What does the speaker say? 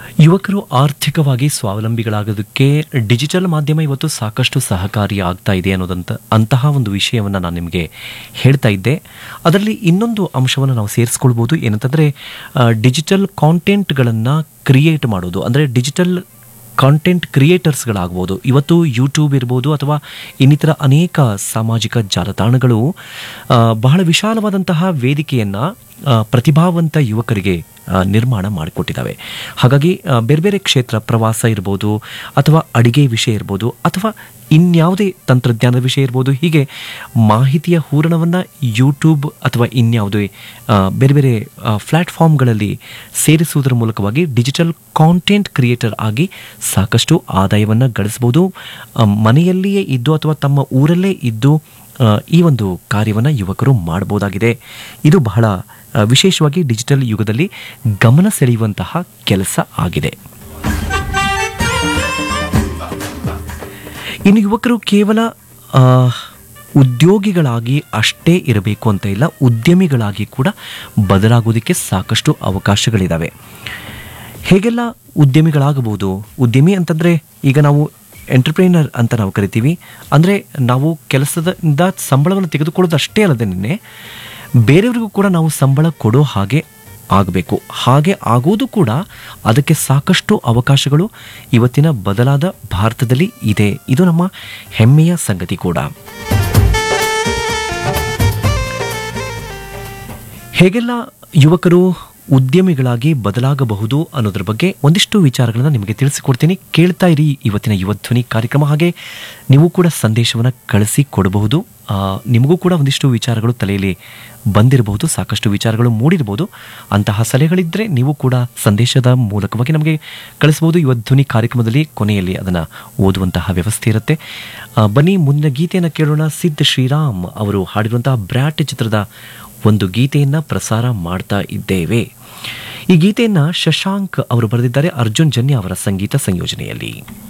ಯುವಕರು ಆರ್ಥಿಕವಾಗಿ ಸ್ವಾವಲಂಬಿಗಳಾಗೋದಕ್ಕೆ ಡಿಜಿಟಲ್ ಮಾಧ್ಯಮ ಇವತ್ತು ಸಾಕಷ್ಟು ಸಹಕಾರಿ ಆಗ್ತಾ ಇದೆ ಅನ್ನೋದಂತ ಅಂತಹ ಒಂದು ವಿಷಯವನ್ನು ನಾನು ನಿಮಗೆ ಹೇಳ್ತಾ ಇದ್ದೆ ಅದರಲ್ಲಿ ಇನ್ನೊಂದು ಅಂಶವನ್ನು ನಾವು ಸೇರಿಸ್ಕೊಳ್ಬೋದು ಏನಂತಂದರೆ ಡಿಜಿಟಲ್ ಕಾಂಟೆಂಟ್ಗಳನ್ನು ಕ್ರಿಯೇಟ್ ಮಾಡೋದು ಅಂದರೆ ಡಿಜಿಟಲ್ ಕಾಂಟೆಂಟ್ ಕ್ರಿಯೇಟರ್ಸ್ಗಳಾಗ್ಬೋದು ಇವತ್ತು ಯೂಟ್ಯೂಬ್ ಇರ್ಬೋದು ಅಥವಾ ಇನ್ನಿತರ ಅನೇಕ ಸಾಮಾಜಿಕ ಜಾಲತಾಣಗಳು ಆ, ಬಹಳ ವಿಶಾಲವಾದಂತಹ ವೇದಿಕೆಯನ್ನು ಪ್ರತಿಭಾವಂತ ಯುವಕರಿಗೆ ಆ, ನಿರ್ಮಾಣ ಮಾಡಿಕೊಟ್ಟಿದ್ದಾವೆ ಹಾಗಾಗಿ ಆ, ಬೇರೆ ಬೇರೆ ಕ್ಷೇತ್ರ ಪ್ರವಾಸ ಇರ್ಬೋದು ಅಥವಾ ಅಡಿಗೆ ವಿಷಯ ಇರ್ಬೋದು ಅಥವಾ ಇನ್ಯಾವುದೇ ತಂತ್ರಜ್ಞಾನದ ವಿಷಯ ಇರ್ಬೋದು ಹೀಗೆ ಮಾಹಿತಿಯ ಹೂರಣವನ್ನು ಯೂಟ್ಯೂಬ್ ಅಥವಾ ಇನ್ಯಾವುದೇ ಆ, ಬೇರೆ ಬೇರೆ ಪ್ಲ್ಯಾಟ್ಫಾರ್ಮ್ಗಳಲ್ಲಿ ಸೇರಿಸುವುದರ ಮೂಲಕವಾಗಿ ಡಿಜಿಟಲ್ ಕಾಂಟೆಂಟ್ ಕ್ರಿಯೇಟರ್ ಆಗಿ ಸಾಕಷ್ಟು ಆದಾಯವನ್ನು ಗಳಿಸ್ಬೋದು ಆ, ಮನೆಯಲ್ಲಿಯೇ ಇದ್ದು ಅಥವಾ ತಮ್ಮ ಊರಲ್ಲೇ ಇದ್ದು ಆ, ಈ ಒಂದು ಕಾರ್ಯವನ್ನು ಯುವಕರು ಮಾಡಬಹುದಾಗಿದೆ ಇದು ಬಹಳ ಆ, ವಿಶೇಷವಾಗಿ ಡಿಜಿಟಲ್ ಯುಗದಲ್ಲಿ ಗಮನ ಸೆಳೆಯುವಂತಹ ಕೆಲಸ ಆಗಿದೆ ಇನ್ನು ಯುವಕರು ಕೇವಲ ಆ, ಉದ್ಯೋಗಿಗಳಾಗಿ ಅಷ್ಟೇ ಇರಬೇಕು ಅಂತ ಇಲ್ಲ ಉದ್ಯಮಿಗಳಾಗಿ ಕೂಡ ಬದಲಾಗೋದಕ್ಕೆ ಸಾಕಷ್ಟು ಅವಕಾಶಗಳಿದ್ದಾವೆ ಹೇಗೆಲ್ಲ ಉದ್ಯಮಿಗಳಾಗಬಹುದು ಉದ್ಯಮಿ ಅಂತಂದರೆ ಈಗ ನಾವು ಎಂಟರ್ಪ್ರೈನರ್ ಅಂತ ನಾವು ಕರಿತೀವಿ ಅಂದರೆ ನಾವು ಕೆಲಸದಿಂದ ಸಂಬಳವನ್ನು ತೆಗೆದುಕೊಳ್ಳೋದು ಅಷ್ಟೇ ಅಲ್ಲದೆ ನಿನ್ನೆ ಬೇರೆಯವರಿಗೂ ಕೂಡ ನಾವು ಸಂಬಳ ಕೊಡೋ ಹಾಗೆ ಆಗಬೇಕು ಹಾಗೆ ಆಗೋದು ಕೂಡ ಅದಕ್ಕೆ ಸಾಕಷ್ಟು ಅವಕಾಶಗಳು ಇವತ್ತಿನ ಬದಲಾದ ಭಾರತದಲ್ಲಿ ಇದೆ ಇದು ನಮ್ಮ ಹೆಮ್ಮೆಯ ಸಂಗತಿ ಕೂಡ ಹೇಗೆಲ್ಲ ಯುವಕರು ಉದ್ಯಮಿಗಳಾಗಿ ಬದಲಾಗಬಹುದು ಅನ್ನೋದ್ರ ಬಗ್ಗೆ ಒಂದಿಷ್ಟು ವಿಚಾರಗಳನ್ನು ನಿಮಗೆ ತಿಳಿಸಿಕೊಡ್ತೀನಿ ಕೇಳ್ತಾ ಇರಿ ಇವತ್ತಿನ ಯುವಧ್ವನಿ ಕಾರ್ಯಕ್ರಮ ಹಾಗೆ ನೀವು ಕೂಡ ಸಂದೇಶವನ್ನು ಕಳಿಸಿ ಕೊಡಬಹುದು ಆ, ನಿಮಗೂ ಕೂಡ ಒಂದಿಷ್ಟು ವಿಚಾರಗಳು ತಲೆಯಲ್ಲಿ ಬಂದಿರಬಹುದು ಸಾಕಷ್ಟು ವಿಚಾರಗಳು ಮೂಡಿರಬಹುದು ಅಂತಹ ಸಲಹೆಗಳಿದ್ದರೆ ನೀವು ಕೂಡ ಸಂದೇಶದ ಮೂಲಕವಾಗಿ ನಮಗೆ ಕಳಿಸಬಹುದು ಯುವಧ್ವನಿ ಕಾರ್ಯಕ್ರಮದಲ್ಲಿ ಕೊನೆಯಲ್ಲಿ ಅದನ್ನು ಓದುವಂತಹ ವ್ಯವಸ್ಥೆ ಇರುತ್ತೆ ಆ, ಬನ್ನಿ ಮುಂದಿನ ಗೀತೆಯನ್ನು ಕೇಳೋಣ ಸಿದ್ಧ ಶ್ರೀರಾಮ್ ಅವರು ಹಾಡಿರುವಂತಹ ಬ್ರ್ಯಾಟ್ ಚಿತ್ರದ ಒಂದು ಗೀತೆಯನ್ನ ಪ್ರಸಾರ ಮಾಡ್ತಾ ಇದ್ದೇವೆ ಈ ಗೀತೆಯನ್ನ ಶಶಾಂಕ್ ಅವರು ಬರೆದಿದ್ದಾರೆ ಅರ್ಜುನ್ ಜನ್ಯ ಅವರ ಸಂಗೀತ ಸಂಯೋಜನೆಯಲ್ಲಿ